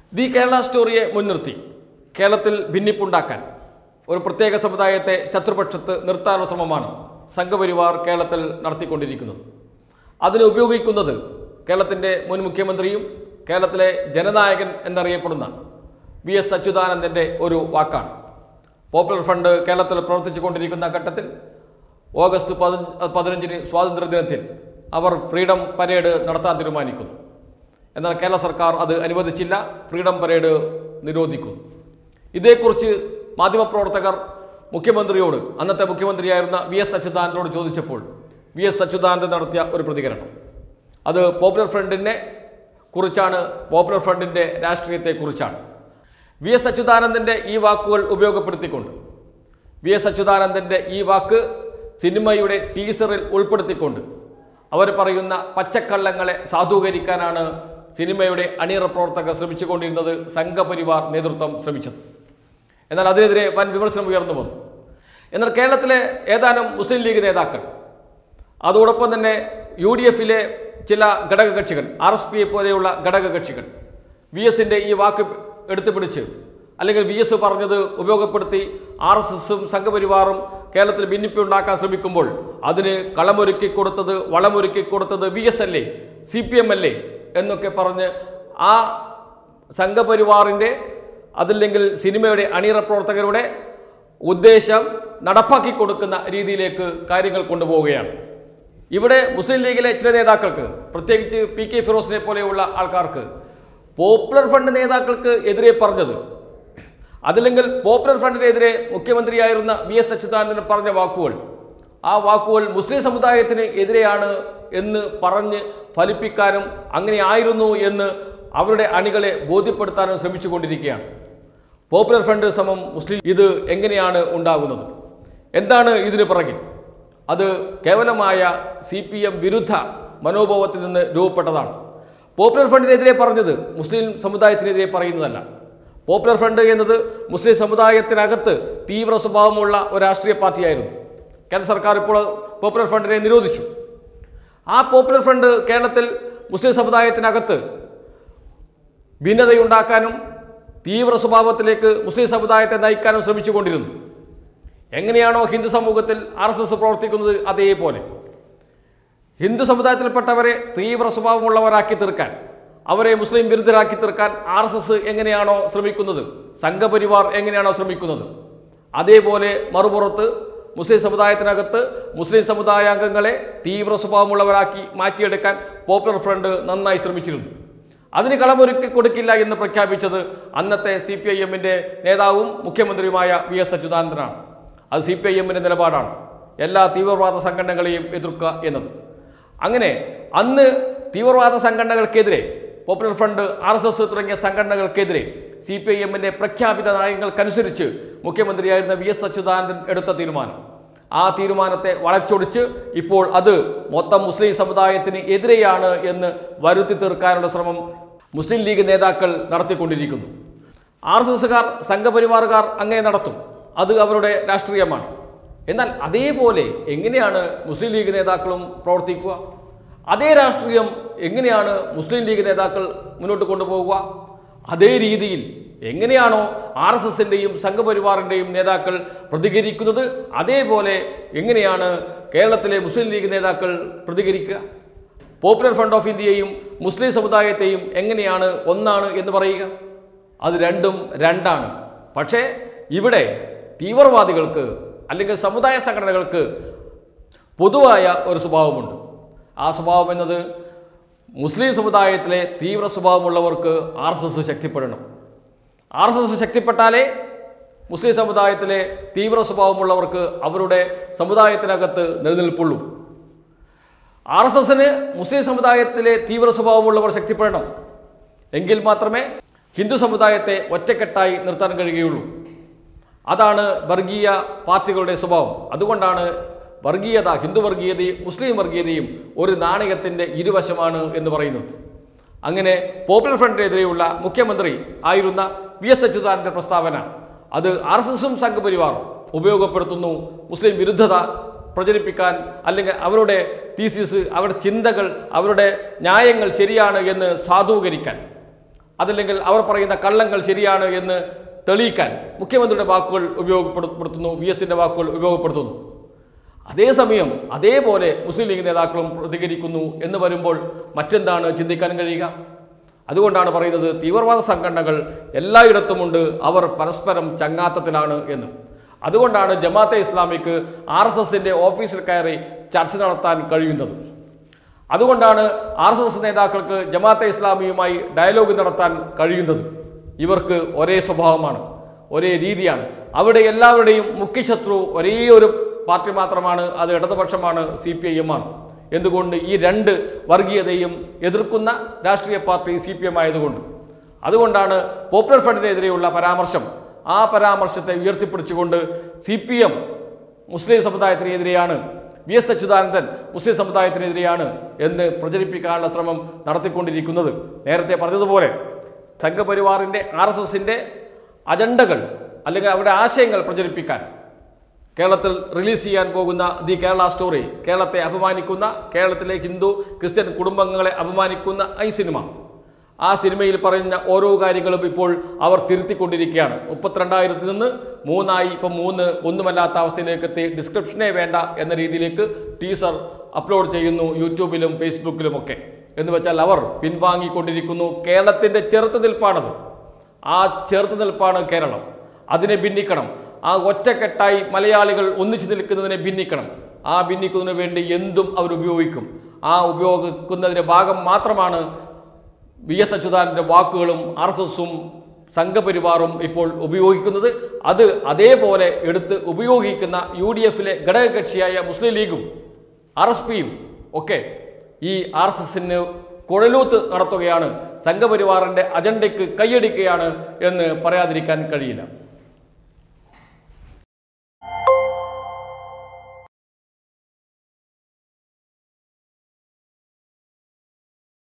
the Kerala സ്റ്റോറിയെ മുൻനിർത്തി കേരളത്തിൽ ഭിന്നിപ്പുണ്ടാക്കാൻ ഒരു പ്രത്യേക സമുദായത്തെ ശത്രുപക്ഷത്ത് നിർത്താനുള്ള ശ്രമമാണ് സംഘപരിവാർ കേരളത്തിൽ നടത്തിക്കൊണ്ടിരിക്കുന്നത് അതിന് ഉപയോഗിക്കുന്നത് കേരളത്തിൻ്റെ മുൻ മുഖ്യമന്ത്രിയും കേരളത്തിലെ ജനനായകൻ എന്നറിയപ്പെടുന്ന വി എസ് അച്യുതാനന്ദൻ്റെ ഒരു വാക്കാണ് പോപ്പുലർ ഫണ്ട് കേരളത്തിൽ പ്രവർത്തിച്ചു കൊണ്ടിരിക്കുന്ന ഘട്ടത്തിൽ ഓഗസ്റ്റ് പതിനഞ്ച് പതിനഞ്ചിന് സ്വാതന്ത്ര്യദിനത്തിൽ അവർ ഫ്രീഡം പരേഡ് നടത്താൻ തീരുമാനിക്കുന്നു എന്നാൽ കേരള സർക്കാർ അത് അനുവദിച്ചില്ല ഫ്രീഡം പരേഡ് നിരോധിക്കുന്നു ഇതേക്കുറിച്ച് മാധ്യമപ്രവർത്തകർ മുഖ്യമന്ത്രിയോട് അന്നത്തെ മുഖ്യമന്ത്രിയായിരുന്ന വി എസ് അച്യുതാനന്ദനോട് ചോദിച്ചപ്പോൾ വി എസ് അച്യുതാനന്ദൻ നടത്തിയ ഒരു പ്രതികരണം അത് പോപ്പുലർ ഫ്രണ്ടിനെ കുറിച്ചാണ് പോപ്പുലർ ഫ്രണ്ടിൻ്റെ രാഷ്ട്രീയത്തെക്കുറിച്ചാണ് വി എസ് അച്യുതാനന്ദൻ്റെ ഈ വാക്കുകൾ ഉപയോഗപ്പെടുത്തിക്കൊണ്ട് വി എസ് അച്യുതാനന്ദൻ്റെ ഈ വാക്ക് സിനിമയുടെ ടീസറിൽ ഉൾപ്പെടുത്തിക്കൊണ്ട് അവർ പറയുന്ന പച്ചക്കള്ളങ്ങളെ സാധൂകരിക്കാനാണ് സിനിമയുടെ അണിയറ പ്രവർത്തകർ ശ്രമിച്ചുകൊണ്ടിരുന്നത് സംഘപരിവാർ നേതൃത്വം ശ്രമിച്ചത് എന്നാൽ അതിനെതിരെ വൻ വിമർശനം ഉയർന്നു വന്നു എന്നാൽ കേരളത്തിലെ ഏതാനും മുസ്ലിം ലീഗ് നേതാക്കൾ അതോടൊപ്പം തന്നെ യു ഡി എഫിലെ ചില ഘടകകക്ഷികൾ ആർ എസ് പിയെ പോലെയുള്ള ഘടകകക്ഷികൾ വി എസിൻ്റെ ഈ വാക്ക് എടുത്തു പിടിച്ച് അല്ലെങ്കിൽ വി എസ് പറഞ്ഞത് ഉപയോഗപ്പെടുത്തി ആർ എസ് എസും സംഘപരിവാറും കേരളത്തിൽ ഭിന്നിപ്പുണ്ടാക്കാൻ ശ്രമിക്കുമ്പോൾ അതിന് കളമൊരുക്കി കൊടുത്തത് വളമൊരുക്കി കൊടുത്തത് വി എസ് അല്ലേ സി പി എം അല്ലേ എന്നൊക്കെ പറഞ്ഞ് ആ സംഘപരിവാറിൻ്റെ അതല്ലെങ്കിൽ സിനിമയുടെ അണിയറ പ്രവർത്തകരുടെ ഉദ്ദേശം നടപ്പാക്കി കൊടുക്കുന്ന രീതിയിലേക്ക് കാര്യങ്ങൾ കൊണ്ടുപോവുകയാണ് ഇവിടെ മുസ്ലിം ലീഗിലെ ചില നേതാക്കൾക്ക് പ്രത്യേകിച്ച് പി കെ ഫിറോസിനെ പോലെയുള്ള ആൾക്കാർക്ക് പോപ്പുലർ ഫണ്ട് നേതാക്കൾക്ക് എതിരെ പറഞ്ഞത് അതല്ലെങ്കിൽ പോപ്പുലർ ഫണ്ടിനെതിരെ മുഖ്യമന്ത്രിയായിരുന്ന വി എസ് അച്യുതാനന്ദൻ പറഞ്ഞ വാക്കുകൾ ആ വാക്കുകൾ മുസ്ലിം സമുദായത്തിന് എതിരെയാണ് എന്ന് പറഞ്ഞ് ഫലിപ്പിക്കാനും അങ്ങനെ ആയിരുന്നു എന്ന് അവരുടെ അണികളെ ബോധ്യപ്പെടുത്താനും ശ്രമിച്ചുകൊണ്ടിരിക്കുകയാണ് പോപ്പുലർ ഫ്രണ്ട് സമം മുസ്ലിം ഇത് എങ്ങനെയാണ് ഉണ്ടാകുന്നത് എന്താണ് ഇതിന് പിറകിൽ അത് കേവലമായ സി പി എം വിരുദ്ധ മനോഭാവത്തിൽ നിന്ന് രൂപപ്പെട്ടതാണ് പോപ്പുലർ ഫ്രണ്ടിനെതിരെ പറഞ്ഞത് മുസ്ലിം സമുദായത്തിനെതിരെ പറയുന്നതല്ല പോപ്പുലർ ഫ്രണ്ട് എന്നത് മുസ്ലിം സമുദായത്തിനകത്ത് തീവ്ര സ്വഭാവമുള്ള ഒരു രാഷ്ട്രീയ പാർട്ടിയായിരുന്നു കേന്ദ്ര സർക്കാർ ഇപ്പോൾ പോപ്പുലർ ഫ്രണ്ടിനെ നിരോധിച്ചു ആ പോപ്പുലർ ഫ്രണ്ട് കേരളത്തിൽ മുസ്ലിം സമുദായത്തിനകത്ത് ഭിന്നതയുണ്ടാക്കാനും തീവ്ര സ്വഭാവത്തിലേക്ക് മുസ്ലിം സമുദായത്തെ നയിക്കാനും ശ്രമിച്ചുകൊണ്ടിരുന്നു എങ്ങനെയാണോ ഹിന്ദു സമൂഹത്തിൽ ആർ എസ് എസ് പ്രവർത്തിക്കുന്നത് അതേപോലെ ഹിന്ദു സമുദായത്തിൽപ്പെട്ടവരെ തീവ്ര സ്വഭാവമുള്ളവരാക്കി തീർക്കാൻ അവരെ മുസ്ലിം വിരുദ്ധരാക്കി തീർക്കാൻ ആർ എസ് എസ് എങ്ങനെയാണോ ശ്രമിക്കുന്നത് സംഘപരിവാർ എങ്ങനെയാണോ ശ്രമിക്കുന്നത് അതേപോലെ മറുപുറത്ത് മുസ്ലിം സമുദായത്തിനകത്ത് മുസ്ലിം സമുദായാംഗങ്ങളെ തീവ്ര സ്വഭാവമുള്ളവരാക്കി മാറ്റിയെടുക്കാൻ പോപ്പുലർ ഫ്രണ്ട് നന്നായി ശ്രമിച്ചിരുന്നു അതിന് കളമൊരുക്കി കൊടുക്കില്ല എന്ന് പ്രഖ്യാപിച്ചത് അന്നത്തെ സി പി ഐ എമ്മിൻ്റെ നേതാവും മുഖ്യമന്ത്രിയുമായ വി എസ് അച്യുതാനന്ദനാണ് അത് സി പി ഐ എമ്മിൻ്റെ നിലപാടാണ് എല്ലാ തീവ്രവാദ സംഘടനകളെയും എതിർക്കുക എന്നത് അങ്ങനെ അന്ന് തീവ്രവാദ സംഘടനകൾക്കെതിരെ popular front R S S തുടങ്ങിയ സംഘടനകൾക്കെതിരെ സി പി ഐ എമ്മിൻ്റെ പ്രഖ്യാപിത നയങ്ങൾക്കനുസരിച്ച് മുഖ്യമന്ത്രിയായിരുന്ന വി എസ് അച്യുതാനന്ദൻ എടുത്ത തീരുമാനം ആ തീരുമാനത്തെ വളച്ചൊടിച്ച് ഇപ്പോൾ അത് മൊത്തം മുസ്ലിം സമുദായത്തിന് എതിരെയാണ് എന്ന് വരുത്തി തീർക്കാനുള്ള ശ്രമം മുസ്ലിം ലീഗ് നേതാക്കൾ നടത്തിക്കൊണ്ടിരിക്കുന്നു ആർ എസ് എസുകാർ സംഘപരിവാറുകാർ അങ്ങനെ നടത്തും അത് അവരുടെ രാഷ്ട്രീയമാണ് എന്നാൽ അതേപോലെ എങ്ങനെയാണ് മുസ്ലിം ലീഗ് നേതാക്കളും പ്രവർത്തിക്കുക അതേ രാഷ്ട്രീയം എങ്ങനെയാണ് മുസ്ലിം ലീഗ് നേതാക്കൾ മുന്നോട്ട് കൊണ്ടുപോകുക അതേ രീതിയിൽ എങ്ങനെയാണോ ആർ എസ് എസിൻ്റെയും സംഘപരിവാറിൻ്റെയും നേതാക്കൾ പ്രതികരിക്കുന്നത് അതേപോലെ എങ്ങനെയാണ് കേരളത്തിലെ മുസ്ലിം ലീഗ് നേതാക്കൾ പ്രതികരിക്കുക പോപ്പുലർ ഫ്രണ്ട് ഓഫ് ഇന്ത്യയെയും മുസ്ലിം സമുദായത്തെയും എങ്ങനെയാണ് ഒന്നാണ് എന്ന് പറയുക അത് രണ്ടും രണ്ടാണ് പക്ഷേ ഇവിടെ തീവ്രവാദികൾക്ക് അല്ലെങ്കിൽ സമുദായ സംഘടനകൾക്ക് പൊതുവായ ഒരു സ്വഭാവമുണ്ട് ആ സ്വഭാവം എന്നത് മുസ്ലിം സമുദായത്തിലെ തീവ്ര സ്വഭാവമുള്ളവർക്ക് ആർ എസ് എസ് ശക്തിപ്പെടണം ആർ എസ് എസ് ശക്തിപ്പെട്ടാലേ മുസ്ലിം സമുദായത്തിലെ തീവ്ര സ്വഭാവമുള്ളവർക്ക് അവരുടെ സമുദായത്തിനകത്ത് നിലനിൽപ്പുള്ളൂ ആർ എസ് എസിന് മുസ്ലിം സമുദായത്തിലെ തീവ്ര സ്വഭാവമുള്ളവർ ശക്തിപ്പെടണം എങ്കിൽ മാത്രമേ ഹിന്ദു സമുദായത്തെ ഒറ്റക്കെട്ടായി നിർത്താൻ കഴിയുകയുള്ളൂ അതാണ് വർഗീയ പാർട്ടികളുടെ സ്വഭാവം അതുകൊണ്ടാണ് വർഗീയത ഹിന്ദു വർഗീയതയും മുസ്ലിം വർഗീയതയും ഒരു നാണയത്തിൻ്റെ ഇരുവശമാണ് എന്ന് പറയുന്നത് അങ്ങനെ പോപ്പുലർ ഫ്രണ്ടിനെതിരെയുള്ള മുഖ്യമന്ത്രി ആയിരുന്ന വി എസ് അച്യുതാനന്ദൻ്റെ പ്രസ്താവന അത് ആർ എസ് എസും സംഘപരിവാറും ഉപയോഗപ്പെടുത്തുന്നു മുസ്ലിം വിരുദ്ധത പ്രചരിപ്പിക്കാൻ അല്ലെങ്കിൽ അവരുടെ തീസിസ് അവരുടെ ചിന്തകൾ അവരുടെ ന്യായങ്ങൾ ശരിയാണ് എന്ന് സാധൂകരിക്കാൻ അതല്ലെങ്കിൽ അവർ പറയുന്ന കള്ളങ്ങൾ ശരിയാണ് എന്ന് തെളിയിക്കാൻ മുഖ്യമന്ത്രിയുടെ വാക്കുകൾ ഉപയോഗപ്പെടുത്തുന്നു വി എസിൻ്റെ വാക്കുകൾ ഉപയോഗപ്പെടുത്തുന്നു അതേസമയം അതേപോലെ മുസ്ലിം ലീഗ് നേതാക്കളും പ്രതികരിക്കുന്നു എന്ന് വരുമ്പോൾ മറ്റെന്താണ് ചിന്തിക്കാൻ കഴിയുക അതുകൊണ്ടാണ് പറയുന്നത് തീവ്രവാദ സംഘടനകൾ എല്ലായിടത്തുമുണ്ട് അവർ പരസ്പരം ചങ്ങാത്തത്തിലാണ് എന്ന് അതുകൊണ്ടാണ് ജമാഅത്തെ ഇസ്ലാമിക്ക് ആർ എസ് എസിൻ്റെ ഓഫീസിൽ കയറി ചർച്ച നടത്താൻ കഴിയുന്നത് അതുകൊണ്ടാണ് ആർ എസ് എസ് നേതാക്കൾക്ക് ജമാഅത്തെ ഇസ്ലാമിയുമായി ഡയലോഗ് നടത്താൻ കഴിയുന്നത് ഇവർക്ക് ഒരേ സ്വഭാവമാണ് ഒരേ രീതിയാണ് അവിടെ എല്ലാവരുടെയും മുഖ്യശത്രു ഒരേ ഒരു പാർട്ടി മാത്രമാണ് അത് ഇടതുപക്ഷമാണ് സി പി ഐ എം ആണ് എന്തുകൊണ്ട് ഈ രണ്ട് വർഗീയതയും എതിർക്കുന്ന രാഷ്ട്രീയ പാർട്ടി സി പി എം ആയതുകൊണ്ട് അതുകൊണ്ടാണ് പോപ്പുലർ ഫ്രണ്ടിനെതിരെയുള്ള പരാമർശം ആ പരാമർശത്തെ ഉയർത്തിപ്പിടിച്ചുകൊണ്ട് സി പി എം മുസ്ലിം സമുദായത്തിനെതിരെയാണ് വി എസ് അച്യുതാനന്ദൻ മുസ്ലിം സമുദായത്തിനെതിരെയാണ് എന്ന് പ്രചരിപ്പിക്കാനുള്ള ശ്രമം നടത്തിക്കൊണ്ടിരിക്കുന്നത് നേരത്തെ പറഞ്ഞതുപോലെ സംഘപരിവാറിൻ്റെ ആർ എസ് എസിൻ്റെ അജണ്ടകൾ അല്ലെങ്കിൽ അവരുടെ ആശയങ്ങൾ പ്രചരിപ്പിക്കാൻ കേരളത്തിൽ റിലീസ് ചെയ്യാൻ പോകുന്ന ദി കേരള സ്റ്റോറി കേരളത്തെ അപമാനിക്കുന്ന കേരളത്തിലെ ഹിന്ദു ക്രിസ്ത്യൻ കുടുംബങ്ങളെ അപമാനിക്കുന്ന ഈ സിനിമ ആ സിനിമയിൽ പറയുന്ന ഓരോ കാര്യങ്ങളും ഇപ്പോൾ അവർ തിരുത്തിക്കൊണ്ടിരിക്കുകയാണ് മുപ്പത്തിരണ്ടായിരത്തിൽ നിന്ന് മൂന്നായി ഇപ്പം മൂന്ന് ഒന്നുമല്ലാത്ത അവസ്ഥയിലേക്ക് എത്തി ഡിസ്ക്രിപ്ഷനേ വേണ്ട എന്ന രീതിയിലേക്ക് ടീസർ അപ്ലോഡ് ചെയ്യുന്നു യൂട്യൂബിലും ഫേസ്ബുക്കിലുമൊക്കെ എന്ന് വെച്ചാൽ അവർ പിൻവാങ്ങിക്കൊണ്ടിരിക്കുന്നു കേരളത്തിൻ്റെ ചെറുത്തുനിൽപ്പാണത് ആ ചെറുത്തുനിൽപ്പാണ് കേരളം അതിനെ ഭിന്നിക്കണം ആ ഒറ്റക്കെട്ടായി മലയാളികൾ ഒന്നിച്ചു നിൽക്കുന്നതിനെ ഭിന്നിക്കണം ആ ഭിന്നിക്കുന്നതിന് വേണ്ടി എന്തും അവർ ഉപയോഗിക്കും ആ ഉപയോഗിക്കുന്നതിൻ്റെ ഭാഗം മാത്രമാണ് വി എസ് അച്യുതാനൻ്റെ വാക്കുകളും ആർ എസ് എസും സംഘപരിവാറും ഇപ്പോൾ ഉപയോഗിക്കുന്നത് അത് അതേപോലെ എടുത്ത് ഉപയോഗിക്കുന്ന യു ഡി എഫിലെ ഘടകകക്ഷിയായ മുസ്ലിം ലീഗും ആർ എസ് പിയും ഒക്കെ ഈ ആർ എസ് എസിന് കുഴലൂത്ത് നടത്തുകയാണ് സംഘപരിവാറിൻ്റെ അജണ്ടയ്ക്ക് കൈയടിക്കുകയാണ് എന്ന് പറയാതിരിക്കാൻ കഴിയില്ല